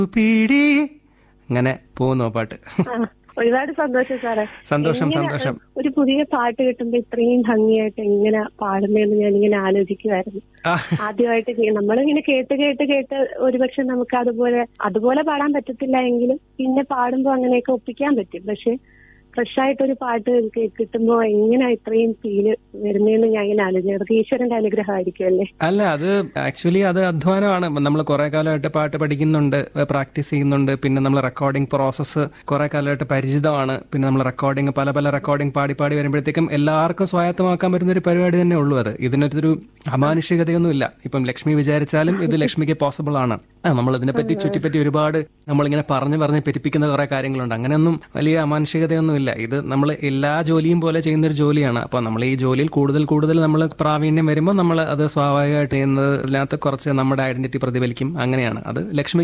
പീടി അങ്ങനെ പോകുന്നു ആ പാട്ട് ആ, ഒരുപാട് സന്തോഷം സാറേ സന്തോഷം എങ്ങനെ സന്തോഷം ഒരു പുതിയ പാട്ട് കിട്ടുമ്പോ ഇത്രയും ഭംഗിയായിട്ട് എങ്ങനെ പാടുന്നതെന്ന് ഞാനിങ്ങനെ ആലോചിക്കുമായിരുന്നു ആ, ആദ്യമായിട്ട് കേ- നമ്മളിങ്ങനെ കേട്ട് കേട്ട് കേട്ട് ഒരുപക്ഷെ നമുക്ക് അതുപോലെ അതുപോലെ പാടാൻ പറ്റത്തില്ല എങ്കിലും പിന്നെ പാടുമ്പോ അങ്ങനെയൊക്കെ ഒപ്പിക്കാൻ പറ്റും പക്ഷെ ഫ്രഷ് ആയിട്ട് ഒരു പാട്ട് കേ- കിട്ടുമ്പോ എങ്ങനെ ഇത്രയും ഫീല് വരുന്നതെന്ന് ഞാൻ ഇങ്ങനെ ആലോചിച്ചു അത് ഈശ്വരന്റെ അനുഗ്രഹമായിരിക്കും അല്ലേ അല്ല അത് ആക്ച്വലി അത് അധ്വാനമാണ് നമ്മൾ കുറെ കാലമായിട്ട് പാട്ട് പഠിക്കുന്നുണ്ട് പ്രാക്ടീസ് ചെയ്യുന്നുണ്ട് പിന്നെ നമ്മൾ റെക്കോർഡിംഗ് പ്രോസസ്സ് കുറെ കാലമായിട്ട് പരിചിതമാണ് പിന്നെ നമ്മൾ റെക്കോർഡിംഗ് പല പല റെക്കോർഡിംഗ് പാടി പാടി വരുമ്പോഴത്തേക്കും എല്ലാവർക്കും സ്വായത്തമാക്കാൻ പറ്റുന്ന ഒരു പരിപാടി തന്നെ ഉള്ളൂ അത് ഇതിനൊരു അമാനുഷികതയൊന്നുമില്ല ഇപ്പം ലക്ഷ്മി വിചാരിച്ചാലും ഇത് ലക്ഷ്മിക്ക് പോസിബിൾ ആണ് ആ നമ്മൾ ഇതിനെപ്പറ്റി ചുറ്റിപ്പറ്റി ഒരുപാട് നമ്മളിങ്ങനെ പറഞ്ഞു പറഞ്ഞ് പെരുപ്പിക്കുന്ന കുറെ കാര്യങ്ങളുണ്ട് അങ്ങനെയൊന്നും വലിയ അമാനുഷികതയൊന്നുമില്ല ഇത് നമ്മൾ എല്ലാ ജോലിയും പോലെ ചെയ്യുന്ന ഒരു ജോലിയാണ് അപ്പോൾ നമ്മൾ ഈ ജോലിയിൽ കൂടുതൽ കൂടുതൽ നമ്മൾ പ്രാവീണ്യം വരുമ്പോൾ നമ്മൾ അത് സ്വാഭാവികമായിട്ട് ചെയ്യുന്നതിനകത്ത് കുറച്ച് നമ്മുടെ ഐഡന്റിറ്റി പ്രതിഫലിക്കും അങ്ങനെയാണ് അത് ലക്ഷ്മി